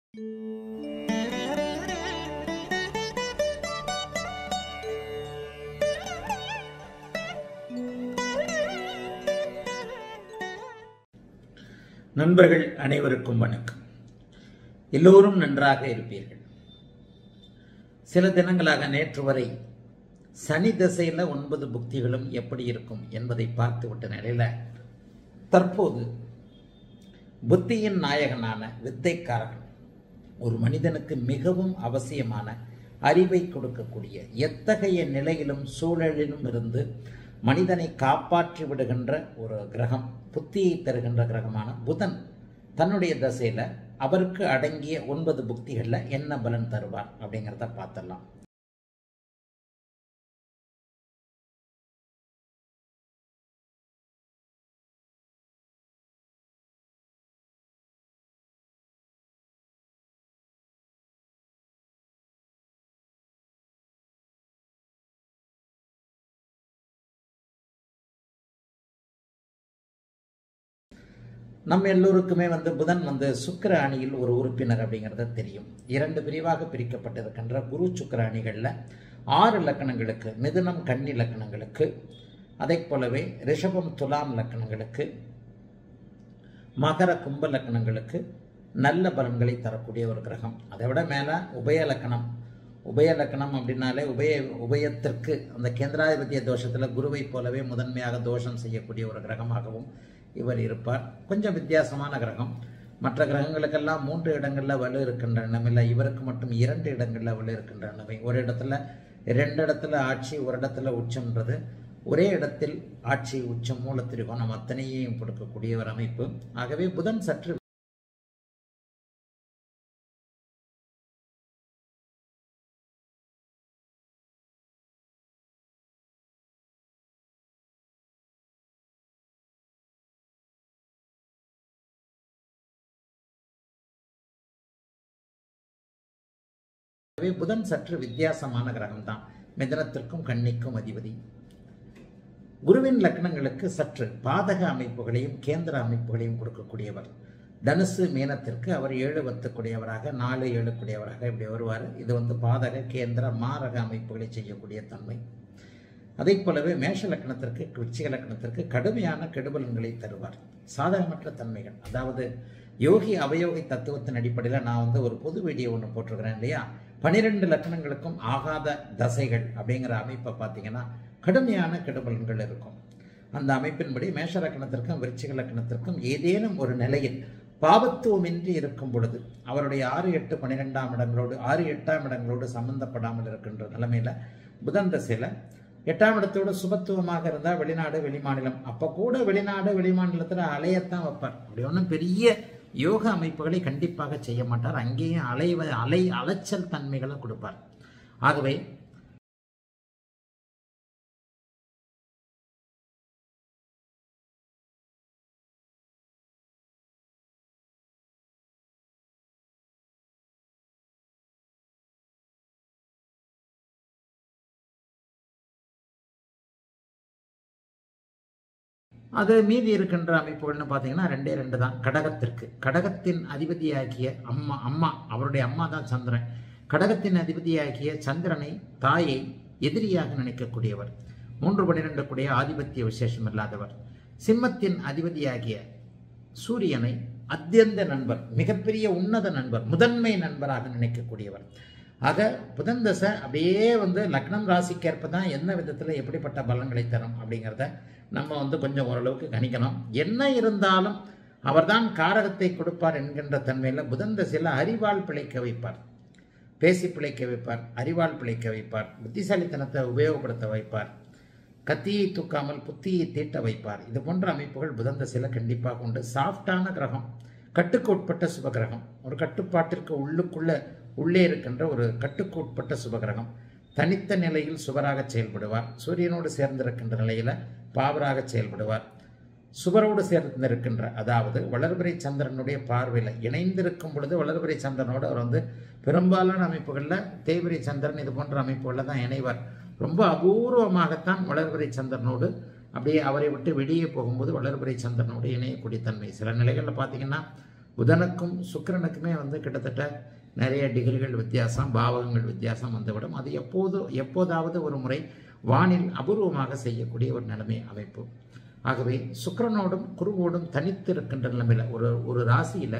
நண்பர்கள் அனைவருக்கும் வணக்கம் எல்லோரும் நன்றாக இருப்பீர்கள் சில தினங்களாக நேற்று வரை சனி திசையில் ஒன்பது புக்திகளும் எப்படி இருக்கும் என்பதை பார்த்துவிட்ட நிலையில் தற்போது புத்தியின் நாயகனான வித்தைக்காரகன் ஒரு மனிதனுக்கு மிகவும் அவசியமான அறிவை கொடுக்கக்கூடிய எத்தகைய நிலையிலும் சூழலிலும் இருந்து மனிதனை காப்பாற்றி விடுகின்ற ஒரு கிரகம் புத்தியை தருகின்ற கிரகமான புதன் தன்னுடைய தசையில் அவருக்கு அடங்கிய ஒன்பது புக்திகளில் என்ன பலன் தருவார் அப்படிங்கிறத பார்த்துடலாம் நம்ம எல்லோருக்குமே வந்து புதன் வந்து சுக்கிர அணியில் ஒரு உறுப்பினர் அப்படிங்கிறது தெரியும் இரண்டு பிரிவாக பிரிக்கப்பட்டிருக்கின்ற குரு சுக்கிர அணிகளில் ஆறு லக்கணங்களுக்கு மிதுனம் கன்னி லக்கணங்களுக்கு அதை போலவே ரிஷபம் துலாம் லக்கணங்களுக்கு மகர கும்ப லக்கணங்களுக்கு நல்ல பலன்களை தரக்கூடிய ஒரு கிரகம் அதை விட மேலே உபய லக்கணம் உபய லக்கணம் அப்படின்னாலே உபய உபயத்திற்கு அந்த கேந்திராதிபத்திய தோஷத்தில் குருவை போலவே முதன்மையாக தோஷம் செய்யக்கூடிய ஒரு கிரகமாகவும் இவர் இருப்பார் கொஞ்சம் வித்தியாசமான கிரகம் மற்ற கிரகங்களுக்கெல்லாம் மூன்று இடங்களில் வலு இருக்கின்ற நிலைமையில் இவருக்கு மட்டும் இரண்டு இடங்களில் வலு இருக்கின்ற நிலைமை ஒரு இடத்துல ரெண்டு இடத்துல ஆட்சி ஒரு இடத்துல உச்சம்ன்றது ஒரே இடத்தில் ஆட்சி உச்சம் மூலத்திரிகோணம் அத்தனையையும் கொடுக்கக்கூடிய ஒரு அமைப்பு ஆகவே புதன் சற்று எனவே புதன் சற்று வித்தியாசமான கிரகம் தான் மிதனத்திற்கும் கன்னிக்கும் அதிபதி குருவின் லக்னங்களுக்கு சற்று பாதக அமைப்புகளையும் கேந்திர அமைப்புகளையும் கொடுக்கக்கூடியவர் தனுசு மீனத்திற்கு அவர் ஏழு வத்துக்குடையவராக நாலு ஏழுக்குடையவராக இப்படி வருவார் இது வந்து பாதக கேந்திர மாரக அமைப்புகளை செய்யக்கூடிய தன்மை அதை போலவே மேஷ லக்கணத்திற்கு விச்சிக லக்கணத்திற்கு கடுமையான கெடுபலன்களை தருவார் சாதகமற்ற தன்மைகள் அதாவது யோகி அவயோகி தத்துவத்தின் அடிப்படையில் நான் வந்து ஒரு பொது வீடியோ ஒன்று போட்டிருக்கிறேன் இல்லையா பனிரெண்டு லக்கணங்களுக்கும் ஆகாத தசைகள் அப்படிங்கிற அமைப்பை பார்த்தீங்கன்னா கடுமையான கெடுபலன்கள் இருக்கும் அந்த அமைப்பின்படி மேஷ லக்கணத்திற்கும் விருச்சிக லக்கணத்திற்கும் ஏதேனும் ஒரு நிலையில் பாவத்துவமின்றி இருக்கும் பொழுது அவருடைய ஆறு எட்டு பன்னிரெண்டாம் இடங்களோடு ஆறு எட்டாம் இடங்களோடு சம்பந்தப்படாமல் இருக்கின்ற நிலைமையில் புதன் தசையில் எட்டாம் இடத்தோட சுபத்துவமாக இருந்தால் வெளிநாடு வெளிமாநிலம் அப்போ கூட வெளிநாடு வெளிமாநிலத்தில் அலையத்தான் வைப்பார் அப்படி ஒன்றும் பெரிய யோக அமைப்புகளை கண்டிப்பாக செய்ய மாட்டார் அங்கேயும் அலைவ அலை அலைச்சல் தன்மைகளை கொடுப்பார் ஆகவே அது மீதி இருக்கின்ற அமைப்புகள்னு பார்த்தீங்கன்னா ரெண்டே ரெண்டு தான் கடகத்திற்கு கடகத்தின் அதிபதியாகிய அம்மா அம்மா அவருடைய அம்மா தான் சந்திரன் கடகத்தின் அதிபதியாகிய சந்திரனை தாயை எதிரியாக நினைக்கக்கூடியவர் மூன்று பன்னிரெண்டு கூடிய ஆதிபத்திய விசேஷம் இல்லாதவர் சிம்மத்தின் அதிபதியாகிய சூரியனை அத்தியந்த நண்பர் மிகப்பெரிய உன்னத நண்பர் முதன்மை நண்பராக நினைக்கக்கூடியவர் ஆக புதன் தசை அப்படியே வந்து லக்னம் ராசிக்கேற்ப தான் என்ன விதத்தில் எப்படிப்பட்ட பலன்களை தரும் அப்படிங்கிறத நம்ம வந்து கொஞ்சம் ஓரளவுக்கு கணிக்கணும் என்ன இருந்தாலும் அவர்தான் காரகத்தை கொடுப்பார் என்கின்ற தன்மையில் புதன் தசையில் அறிவால் பிழைக்க வைப்பார் பேசி பிழைக்க வைப்பார் அறிவால் பிழைக்க வைப்பார் புத்திசாலித்தனத்தை உபயோகப்படுத்த வைப்பார் கத்தியை தூக்காமல் புத்தியை தீட்ட வைப்பார் இது போன்ற அமைப்புகள் புதன் தசையில் கண்டிப்பாக உண்டு சாஃப்டான கிரகம் கட்டுக்கு உட்பட்ட சுபகிரகம் ஒரு கட்டுப்பாட்டிற்கு உள்ளுக்குள்ள உள்ளே இருக்கின்ற ஒரு கட்டுக்கு உட்பட்ட சுபகிரகம் தனித்த நிலையில் சுவராக செயல்படுவார் சூரியனோடு சேர்ந்திருக்கின்ற நிலையில் பாவராக செயல்படுவார் சுவரோடு சேர்ந்திருக்கின்ற அதாவது வளர்பிறை சந்திரனுடைய பார்வையில் இணைந்திருக்கும் பொழுது வளர்பிறை சந்திரனோடு அவர் வந்து பெரும்பாலான அமைப்புகளில் தேய்பிரை சந்திரன் இது போன்ற அமைப்புகளில் தான் இணைவார் ரொம்ப அபூர்வமாகத்தான் வளர்பிறை சந்திரனோடு அப்படியே அவரை விட்டு வெளியே போகும்போது வளர்பிறை சந்திரனோடு இணையக்கூடிய தன்மை சில நிலைகளில் பார்த்தீங்கன்னா புதனுக்கும் சுக்கிரனுக்குமே வந்து கிட்டத்தட்ட நிறைய டிகிரிகள் வித்தியாசம் பாவகங்கள் வித்தியாசம் வந்துவிடும் அது எப்போது எப்போதாவது ஒரு முறை வானில் அபூர்வமாக செய்யக்கூடிய ஒரு நிலைமை அமைப்பு ஆகவே சுக்கிரனோடும் குருவோடும் தனித்து இருக்கின்ற நிலைமையில் ஒரு ஒரு ராசியில்